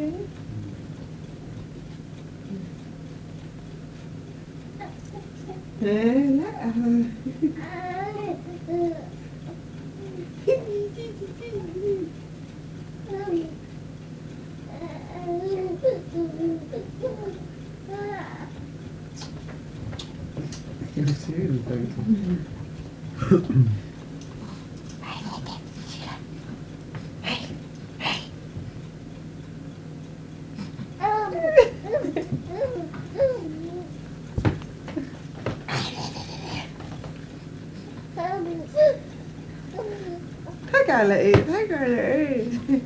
إيه، لا تضحك على ايه تضحك على ايه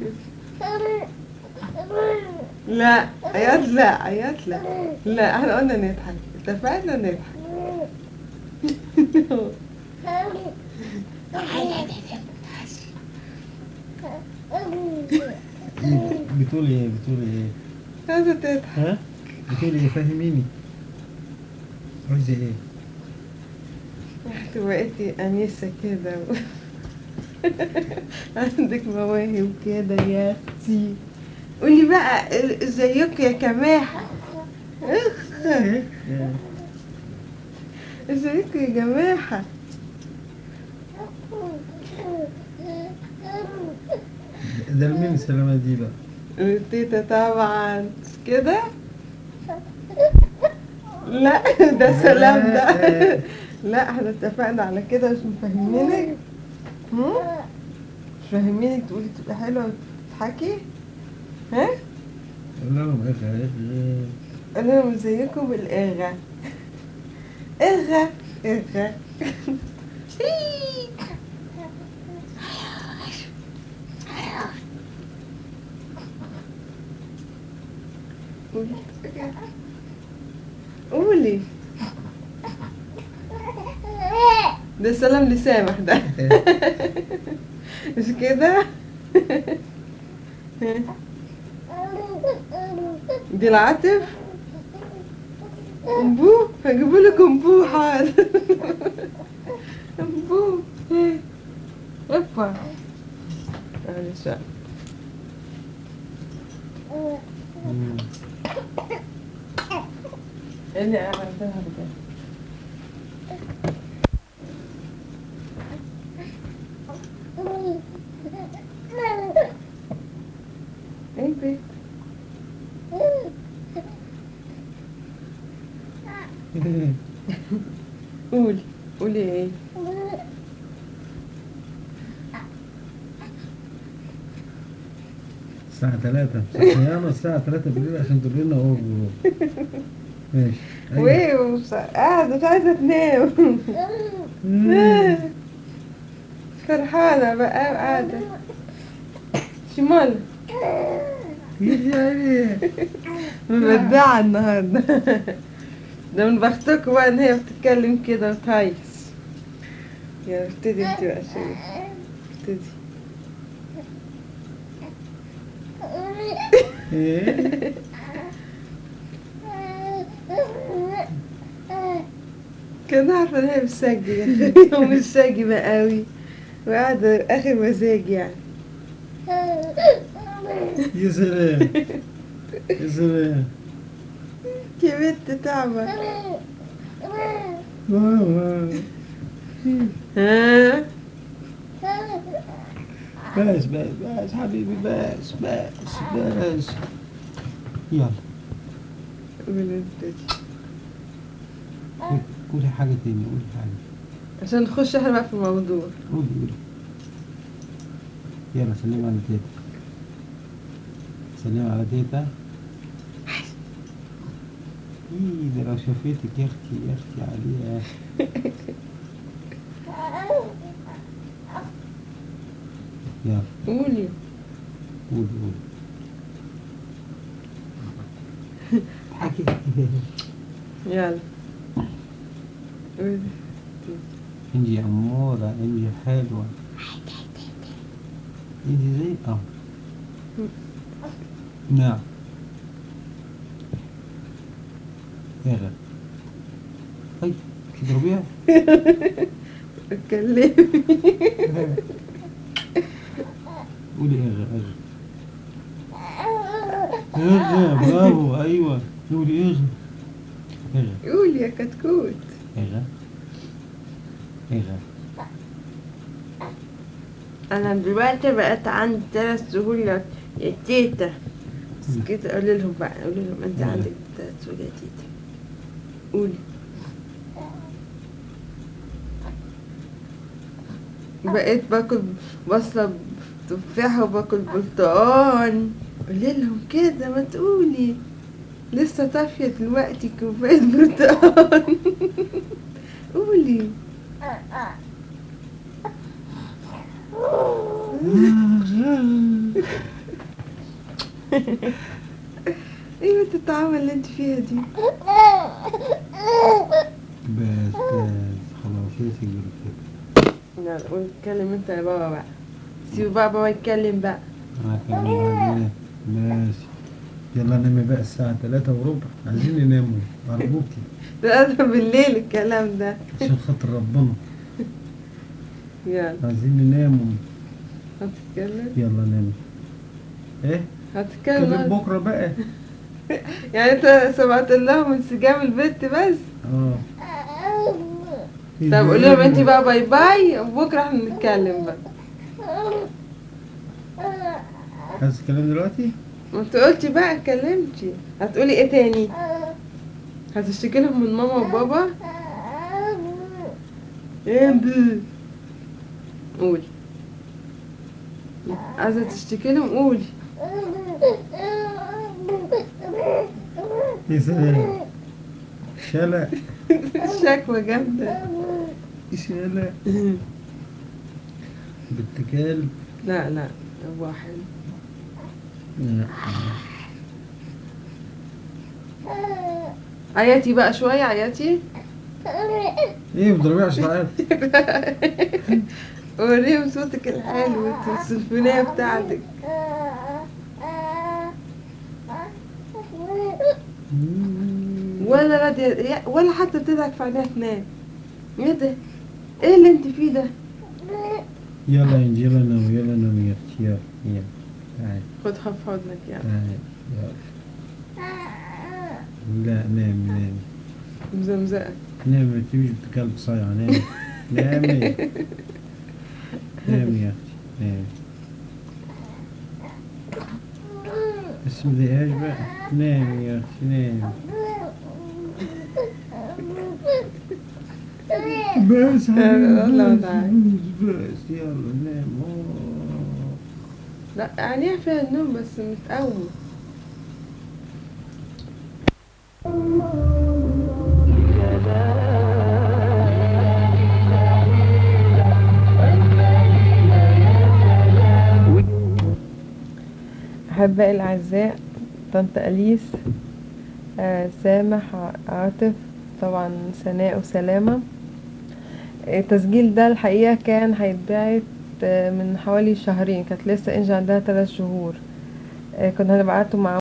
لا عياط لا عياط لا لا احنا قلنا نضحك اتفقنا نضحك بتقولي ايه بتقولي ايه عايزة تضحك ها بتقولي ايه فهميني عايزه ايه انت بقيتي انيسة كده و... عندك مواهب كده يا اختي قولي بقى ال- ازيك يا كماحة اخ ايه ازيك يا جماحة ده لمين السلامة دي بقى تيتا طبعا مش كده لا ده سلام ده لا احنا اتفقنا على كده مش مفهمينك هم؟ مش فاهمينك تقولي تبقى حلوة وتضحكي ها؟ لا ما ايه ايه قال لهم ازيكم الاغا اغا اغا قولي قولي ده سلام لسامح ده مش كده دي العاطف امبو هجيبوا لك امبو حاضر امبو افا معلش بقى. مم. اللي عملتها بجد ايه بيت قولي قولي ايه الساعة 3 صحيانة الساعة 3 بالليل عشان تقول لنا اهو ماشي أيوة. وايه ومش- قاعدة مش عايزة تنام مم. فرحانة بقى قاعدة شمال يا عيني. مبدعة النهاردة ده من بختكم بقى ان هي بتتكلم كده وتهيس يلا ابتدي انت بقى شوية ابتدي ايه كنت عارفة ان هي مش ساجي ومش ساجي قوي وقاعدة اخر مزاج يعني يا سلام يا سلام يا بنت تعبة واو. ها بس بس بس حبيبي بس بس بس يلا قولي ابتدي قولي حاجة تاني قولي حاجة عشان نخش احنا بقى في الموضوع قولي قولي يلا سلمي على تيتا سلمي على تيتا ايه ده لو شافتك يا اختي يا اختي عليها يلا قولي قولي قولي اضحكي يلا قولي انجي أمورة انجي حلوة انجي زي اه نعم اغا اي تضربيها اتكلمي قولي اغا اغا اغا برافو ايوه قولي اغا اغا قول يا كتكوت اغا اغا انا دلوقتي بقيت عندي ثلاث شهور يا يا تيتا بس كده قولي لهم بقى قولي لهم انت مم. عندك ثلاث شهور يا تيتا قولي بقيت باكل بصلة تفاحة وباكل برتقال قولي لهم كده ما تقولي لسه طافية دلوقتي كوباية برتقال قولي ايوه التعامل اللي انت فيها دي بس بس خلاص يا سيدي كده لا قول اتكلم انت يا بابا بقى سيب بابا يتكلم بقى انا كمان بعدين ماشي يلا نامي بقى الساعة تلاتة وربع عايزين نناموا أرجوكي ده ده بالليل الكلام ده عشان خاطر ربنا يلا عايزين نناموا هتتكلم يلا نامي ايه هتتكلم كلم بكرة بقى يعني انت سمعت لهم انسجام البت بس اه طب قول لهم انت بقى باي باي وبكره احنا نتكلم بقى عايز تتكلم دلوقتي؟ ما انت قلتي بقى اتكلمتي هتقولي ايه تاني هتشتكي لهم من ماما وبابا ايه بي قولي عايزه تشتكي لهم قولي يا سلام شلا شكوى جامده شلا بنت كلب لا لا هو حلو لا. عياتي بقى شويه عياتي ايه بتضربيه عشان عارف وريهم صوتك الحلو السلفونيه بتاعتك ولا راضية يا- ولا حتى بتضحك في عينيها تنام ايه ده ايه اللي انت فيه ده يلا يا انجي يلا نام يلا نام يا اختي يلا يلا تعالي خد خف حضنك يعني تعالي يلا لا نام نام مزمزقة نام ما تجيش بكلب صايع نام نامي نام يا اختي نام بس مضايقهاش بقى نام يا اختي نام بس والله بس تعالي. بس يلا نام أوه. لا عينيها فيها النوم بس متقومة أحبائي الأعزاء طنط أليس آه، سامح ع- عاطف طبعا سناء وسلامة التسجيل ده الحقيقة كان هيتبعت آه، من حوالي شهرين كانت لسه انجي عندها ثلاث شهور آه، كنا هنبعته مع